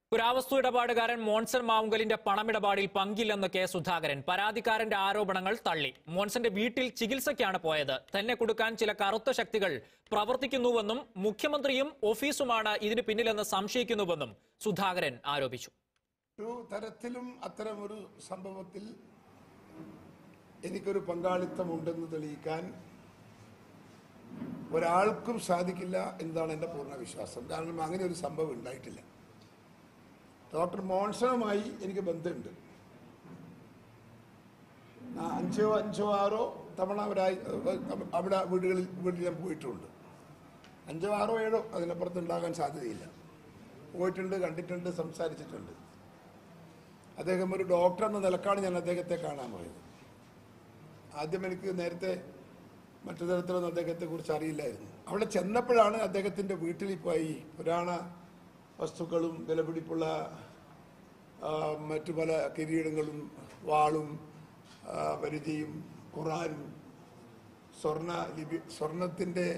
പുരാവസ്തു ഇടപാടുകാരൻ മോൺസൺ മാവുങ്കലിന്റെ പണമിടപാടിൽ പങ്കില്ലെന്ന് കെ സുധാകരൻ പരാതിക്കാരന്റെ ആരോപണങ്ങൾ തള്ളി മോൺസന്റെ വീട്ടിൽ ചികിത്സയ്ക്കാണ് പോയത് തന്നെ കൊടുക്കാൻ ചില കറുത്ത ശക്തികൾ പ്രവർത്തിക്കുന്നുവെന്നും മുഖ്യമന്ത്രിയും ഓഫീസുമാണ് ഇതിന് പിന്നിലെന്ന് സംശയിക്കുന്നുവെന്നും സുധാകരൻ ആരോപിച്ചു ഒരു തരത്തിലും അത്തരമൊരു സംഭവത്തിൽ എനിക്കൊരു പങ്കാളിത്തമുണ്ടെന്ന് തെളിയിക്കാൻ ഒരാൾക്കും സാധിക്കില്ല എന്നതാണ് എൻ്റെ പൂർണ്ണ വിശ്വാസം കാരണം അങ്ങനെ ഒരു സംഭവം ഉണ്ടായിട്ടില്ല ഡോക്ടർ മോൺസണുമായി എനിക്ക് ബന്ധമുണ്ട് ആ, അഞ്ചോ അഞ്ചോ ആറോ തവണ അവരായി അവിടെ വീടുകളിൽ വീട്ടിൽ ഞാൻ പോയിട്ടുണ്ട് അഞ്ചോ ആറോ ഏഴോ അതിനപ്പുറത്ത് ഉണ്ടാകാൻ സാധ്യതയില്ല പോയിട്ടുണ്ട് കണ്ടിട്ടുണ്ട് സംസാരിച്ചിട്ടുണ്ട് അദ്ദേഹം ഒരു ഡോക്ടർ എന്ന നിലക്കാണ് ഞാൻ അദ്ദേഹത്തെ കാണാൻ പോയത് ആദ്യം എനിക്ക് നേരത്തെ മറ്റു തരത്തിലൊന്നും അദ്ദേഹത്തെ കുറിച്ച് അറിയില്ലായിരുന്നു അവിടെ ചെന്നപ്പോഴാണ് അദ്ദേഹത്തിൻ്റെ വീട്ടിൽ പോയി പുരാണ വസ്തുക്കളും വിലപിടിപ്പുള്ള ആ, മറ്റു പല കിരീടങ്ങളും വാളും ആ, പരിചയും ഖുറാനും സ്വർണ്ണ ലിപി സ്വർണത്തിൻ്റെ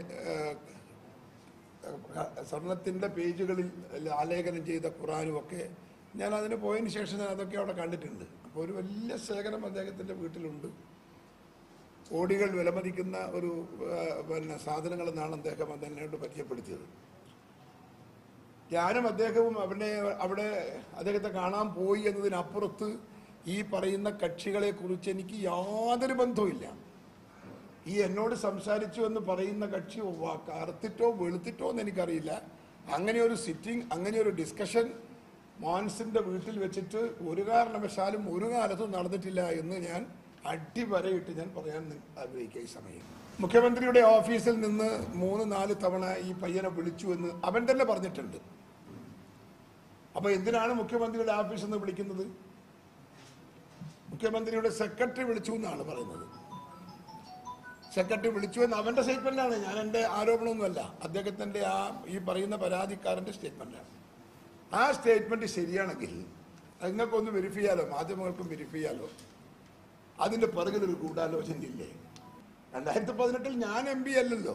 സ്വർണത്തിൻ്റെ പേജുകളിൽ ആലേഖനം ചെയ്ത ഖുറാനും ഒക്കെ ഞാൻ അതിന് പോയതിന് ശേഷം ഞാൻ അതൊക്കെ അവിടെ കണ്ടിട്ടുണ്ട് അപ്പോൾ ഒരു വലിയ ശേഖരം അദ്ദേഹത്തിൻ്റെ വീട്ടിലുണ്ട് കോടികൾ വിലമതിക്കുന്ന ഒരു ആ, പിന്നെ സാധനങ്ങളെന്നാണ് അദ്ദേഹം അതിനോട് പരിചയപ്പെടുത്തിയത് ഞാനും അദ്ദേഹവും അവിടെ അവിടെ അദ്ദേഹത്തെ കാണാൻ പോയി എന്നതിനപ്പുറത്ത് ഈ പറയുന്ന കക്ഷികളെ കുറിച്ച് എനിക്ക് യാതൊരു ബന്ധവുമില്ല ഈ എന്നോട് സംസാരിച്ചു എന്ന് പറയുന്ന കക്ഷി വ- കറുത്തിട്ടോ വെളുത്തിട്ടോ എന്ന് എനിക്കറിയില്ല അങ്ങനെ ഒരു സിറ്റിംഗ് അങ്ങനെ ഒരു ഡിസ്കഷൻ മോൻസിന്റെ വീട്ടിൽ വെച്ചിട്ട് ഒരു കാരണവശാലും ഒരു കാലത്തും നടന്നിട്ടില്ല എന്ന് ഞാൻ അടിവരയിട്ട് ഞാൻ പറയാൻ നി- ആഗ്രഹിക്കുക ഈ സമയം മുഖ്യമന്ത്രിയുടെ ഓഫീസിൽ നിന്ന് മൂന്ന് നാല് തവണ ഈ പയ്യനെ വിളിച്ചു എന്ന് അവൻ തന്നെ പറഞ്ഞിട്ടുണ്ട് അപ്പൊ എന്തിനാണ് മുഖ്യമന്ത്രിയുടെ ഓഫീസിൽ നിന്ന് വിളിക്കുന്നത് മുഖ്യമന്ത്രിയുടെ സെക്രട്ടറി വിളിച്ചു എന്നാണ് പറയുന്നത് സെക്രട്ടറി വിളിച്ചു എന്ന് അവന്റെ സ്റ്റേറ്റ്മെന്റാണ് ഞാൻ എൻ്റെ ആരോപണമൊന്നുമല്ല അദ്ദേഹത്തിന്റെ ആ ഈ പറയുന്ന പരാതിക്കാരന്റെ സ്റ്റേറ്റ്മെന്റാണ് ആ സ്റ്റേറ്റ്മെന്റ് ശരിയാണെങ്കിൽ അത് നിങ്ങൾക്കൊന്ന് വെരിഫൈ ചെയ്യാലോ മാധ്യമങ്ങൾക്കും വെരിഫൈ ചെയ്യാലോ അതിന്റെ പിറകിൽ ഒരു ഗൂഢാലോചന ഇല്ലേ രണ്ടായിരത്തി പതിനെട്ടിൽ ഞാൻ എം പി അല്ലല്ലോ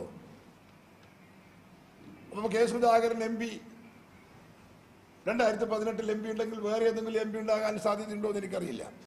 അപ്പൊ കെ സുധാകരൻ എം പി രണ്ടായിരത്തി പതിനെട്ടിൽ എം പി ഉണ്ടെങ്കിൽ വേറെ ഏതെങ്കിലും എം പി ഉണ്ടാകാൻ സാധ്യതയുണ്ടോ എന്ന് എനിക്കറിയില്ല